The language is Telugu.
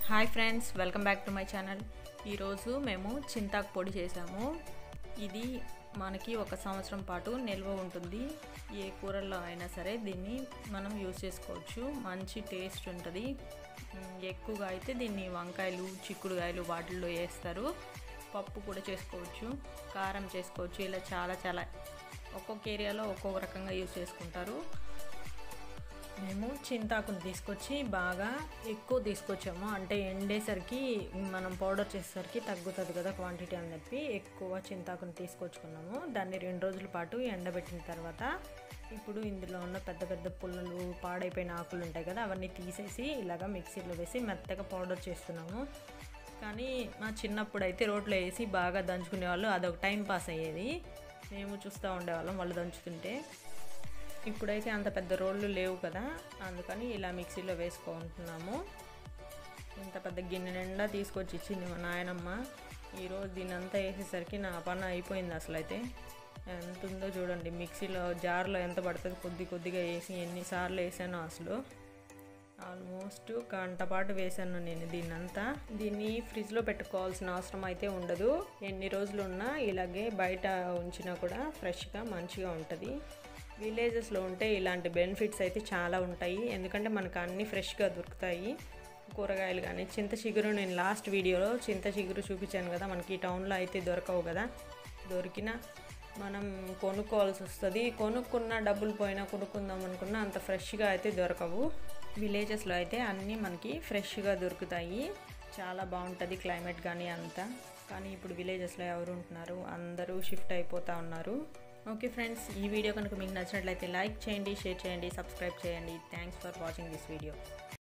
hi friends welcome back to my channel ఈరోజు మేము చింతాకు పొడి చేసాము ఇది మనకి ఒక సంవత్సరం పాటు నిల్వ ఉంటుంది ఏ కూరల్లో అయినా సరే దీన్ని మనం యూజ్ చేసుకోవచ్చు మంచి టేస్ట్ ఉంటుంది ఉమ్, ఎక్కువగా అయితే దీన్ని వంకాయలు చిక్కుడుకాయలు వాటిల్లో వేస్తారు పప్పు కూడా చేసుకోవచ్చు కారం చేసుకోవచ్చు ఇలా చాలా చాలా ఒక్కొక్క ఏరియాలో ఒక్కొక్క రకంగా యూజ్ చేసుకుంటారు మేము చింతాకుని తీసుకొచ్చి బాగా ఎక్కువ తీసుకొచ్చాము అంటే ఎండేసరికి మనం పౌడర్ చేసేసరికి తగ్గుతుంది కదా క్వాంటిటీ అని చెప్పి ఎక్కువ చింతాకుని తీసుకొచ్చుకున్నాము దాన్ని రెండు రోజుల పాటు ఎండబెట్టిన తర్వాత ఇప్పుడు ఇందులో ఉన్న పెద్ద పెద్ద పుల్లలు పాడైపోయిన ఆకులు ఉంటాయి కదా అవన్నీ తీసేసి ఇలాగ మిక్సీలో వేసి మెత్తగా పౌడర్ చేస్తున్నాము కానీ మా చిన్నప్పుడు అయితే రోట్లో వేసి బాగా దంచుకునే వాళ్ళు అదొక టైం పాస్ అయ్యేది మేము చూస్తూ ఉండేవాళ్ళం వాళ్ళు దంచుతుంటే ఇప్పుడైతే అంత పెద్ద రోళ్ళు లేవు కదా అందుకని ఇలా మిక్సీలో వేసుకుంటున్నాము ఇంత పెద్ద గిన్నె నిండా తీసుకొచ్చి ఇచ్చింది మా నాయనమ్మ ఈరోజు దీని అంతా వేసేసరికి నా పని అయిపోయింది అసలు అయితే ఎంత ఉందో చూడండి మిక్సీలో జార్లో ఎంత పడుతుంది కొద్ది కొద్దిగా వేసి ఎన్నిసార్లు వేసానో అసలు ఆల్మోస్ట్ గంట పాటు వేసాను నేను దీన్నంతా దీన్ని ఫ్రిడ్జ్లో పెట్టుకోవాల్సిన అవసరం అయితే ఉండదు ఎన్ని రోజులు ఉన్నా ఇలాగే బయట ఉంచినా కూడా ఫ్రెష్గా మంచిగా ఉంటుంది విలేజెస్లో ఉంటే ఇలాంటి బెనిఫిట్స్ అయితే చాలా ఉంటాయి ఎందుకంటే మనకు అన్నీ ఫ్రెష్గా దొరుకుతాయి కూరగాయలు కానీ చింత చిగురు నేను లాస్ట్ వీడియోలో చింత చిగురు చూపించాను కదా మనకి టౌన్లో అయితే దొరకవు కదా దొరికిన మనం కొనుక్కోవాల్సి వస్తుంది కొనుక్కున్న డబ్బులు పోయినా కొనుక్కుందాం అనుకున్నా అంత ఫ్రెష్గా అయితే దొరకవు విలేజెస్లో అయితే అన్నీ మనకి ఫ్రెష్గా దొరుకుతాయి చాలా బాగుంటుంది క్లైమేట్ కానీ అంతా కానీ ఇప్పుడు విలేజెస్లో ఎవరు ఉంటున్నారు అందరూ షిఫ్ట్ అయిపోతూ ఉన్నారు ఓకే ఫ్రెండ్స్ ఈ వీడియో కనుక మీకు నచ్చినట్లయితే లైక్ చేయండి షేర్ చేయండి సబ్స్క్రైబ్ చేయండి thanks for watching this video